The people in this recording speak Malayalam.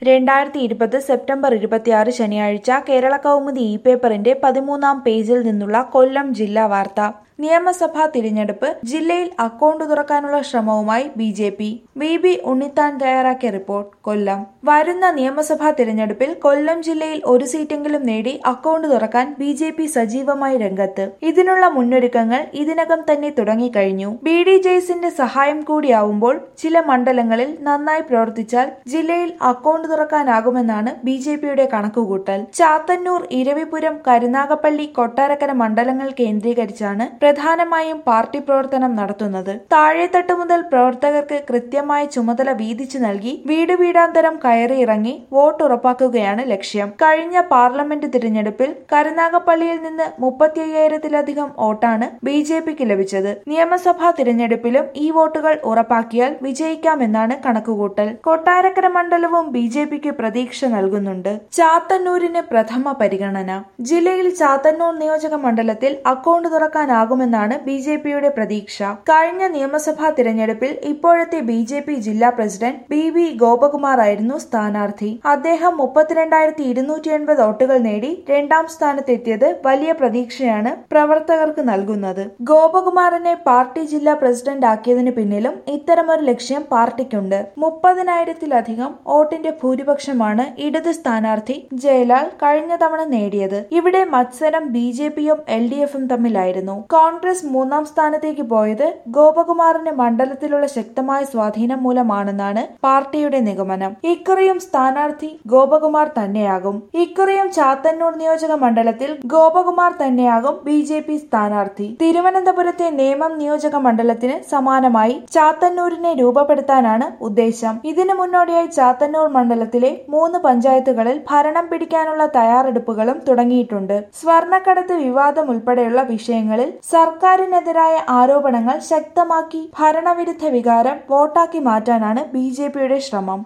രണ്ടായിരത്തി ഇരുപത് സെപ്റ്റംബർ ഇരുപത്തിയാറ് ശനിയാഴ്ച കേരള കൗമുദി ഇ പേപ്പറിന്റെ പതിമൂന്നാം പേജിൽ നിന്നുള്ള കൊല്ലം ജില്ലാ വാർത്ത നിയമസഭാ തിരഞ്ഞെടുപ്പ് ജില്ലയിൽ അക്കൗണ്ട് തുറക്കാനുള്ള ശ്രമവുമായി B J P B B Unnithan തയ്യാറാക്കിയ റിപ്പോർട്ട് കൊല്ലം വരുന്ന നിയമസഭാ തിരഞ്ഞെടുപ്പിൽ കൊല്ലം ജില്ലയിൽ ഒരു സീറ്റെങ്കിലും നേടി അക്കൗണ്ട് തുറക്കാൻ ബി ജെ പി സജീവമായി രംഗത്ത് ഇതിനുള്ള മുന്നൊരുക്കങ്ങൾ ഇതിനകം തന്നെ തുടങ്ങിക്കഴിഞ്ഞു ബി ഡി ജെയ്സിന്റെ സഹായം കൂടിയാവുമ്പോൾ ചില മണ്ഡലങ്ങളിൽ നന്നായി പ്രവർത്തിച്ചാൽ ജില്ലയിൽ അക്കൗണ്ട് തുറക്കാനാകുമെന്നാണ് ബി ജെ പിയുടെ കണക്കുകൂട്ടൽ ചാത്തന്നൂർ ഇരവിപുരം കരുനാഗപ്പള്ളി കൊട്ടാരക്കര മണ്ഡലങ്ങൾ കേന്ദ്രീകരിച്ചാണ് പ്രധാനമായും പാർട്ടി പ്രവർത്തനം നടത്തുന്നത് താഴെത്തട്ട് മുതൽ പ്രവർത്തകർക്ക് കൃത്യമായ ചുമതല വീതിച്ചു നൽകി വീട് വീടാന്തരം കയറിയിറങ്ങി വോട്ട് ഉറപ്പാക്കുകയാണ് ലക്ഷ്യം കഴിഞ്ഞ പാർലമെന്റ് തിരഞ്ഞെടുപ്പിൽ കരുനാഗപ്പള്ളിയിൽ നിന്ന് മുപ്പത്തി അയ്യായിരത്തിലധികം വോട്ടാണ് ബി ജെ പിക്ക് ലഭിച്ചത് നിയമസഭാ തിരഞ്ഞെടുപ്പിലും ഈ വോട്ടുകൾ ഉറപ്പാക്കിയാൽ വിജയിക്കാമെന്നാണ് കണക്കുകൂട്ടൽ കൊട്ടാരക്കര മണ്ഡലവും ബി ജെ പിക്ക് പ്രതീക്ഷ നൽകുന്നുണ്ട് ചാത്തന്നൂരിന് പ്രഥമ പരിഗണന ജില്ലയിൽ ചാത്തന്നൂർ നിയോജക മണ്ഡലത്തിൽ അക്കൗണ്ട് തുറക്കാനാകുമെന്നാണ് ബി ജെ പിയുടെ പ്രതീക്ഷ കഴിഞ്ഞ നിയമസഭാ തിരഞ്ഞെടുപ്പിൽ ഇപ്പോഴത്തെ ബി ജെ പി ജില്ലാ പ്രസിഡന്റ് ബി വി ഗോപകുമാർ ആയിരുന്നു സ്ഥാനാർത്ഥി അദ്ദേഹം മുപ്പത്തിരണ്ടായിരത്തി ഇരുന്നൂറ്റി എൺപത് വോട്ടുകൾ നേടി രണ്ടാം സ്ഥാനത്തെത്തിയത് വലിയ പ്രതീക്ഷയാണ് പ്രവർത്തകർക്ക് നൽകുന്നത് ഗോപകുമാറിനെ പാർട്ടി ജില്ലാ പ്രസിഡന്റ് ആക്കിയതിന് പിന്നിലും ഇത്തരമൊരു ലക്ഷ്യം പാർട്ടിക്കുണ്ട് മുപ്പതിനായിരത്തിലധികം വോട്ടിന്റെ ഭൂരിപക്ഷമാണ് ഇടത് സ്ഥാനാർത്ഥി ജയലാൽ കഴിഞ്ഞ തവണ നേടിയത് ഇവിടെ മത്സരം ബി ജെ പിയും എൽ ഡി എഫും തമ്മിലായിരുന്നു കോൺഗ്രസ് മൂന്നാം സ്ഥാനത്തേക്ക് പോയത് ഗോപകുമാറിന് മണ്ഡലത്തിലുള്ള ശക്തമായ സ്വാധീനം മൂലമാണെന്നാണ് പാർട്ടിയുടെ നിഗമനം ഇക്കുറിയും സ്ഥാനാർത്ഥി ഗോപകുമാർ തന്നെയാകും ഇക്കുറിയും ചാത്തന്നൂർ നിയോജക മണ്ഡലത്തിൽ ഗോപകുമാർ തന്നെയാകും ബി ജെ പി സ്ഥാനാർത്ഥി തിരുവനന്തപുരത്തെ നേമം നിയോജക മണ്ഡലത്തിന് സമാനമായി ചാത്തന്നൂരിനെ രൂപപ്പെടുത്താനാണ് ഉദ്ദേശം ഇതിനു മുന്നോടിയായി ചാത്തന്നൂർ മണ്ഡലത്തിലെ മൂന്ന് പഞ്ചായത്തുകളിൽ ഭരണം പിടിക്കാനുള്ള തയ്യാറെടുപ്പുകളും തുടങ്ങിയിട്ടുണ്ട് സ്വർണ്ണക്കടത്ത് വിവാദം ഉൾപ്പെടെയുള്ള വിഷയങ്ങളിൽ സർക്കാരിനെതിരായ ആരോപണങ്ങൾ ശക്തമാക്കി ഭരണവിരുദ്ധ വികാരം വോട്ടാക്കി മാറ്റാനാണ് ബി ശ്രമം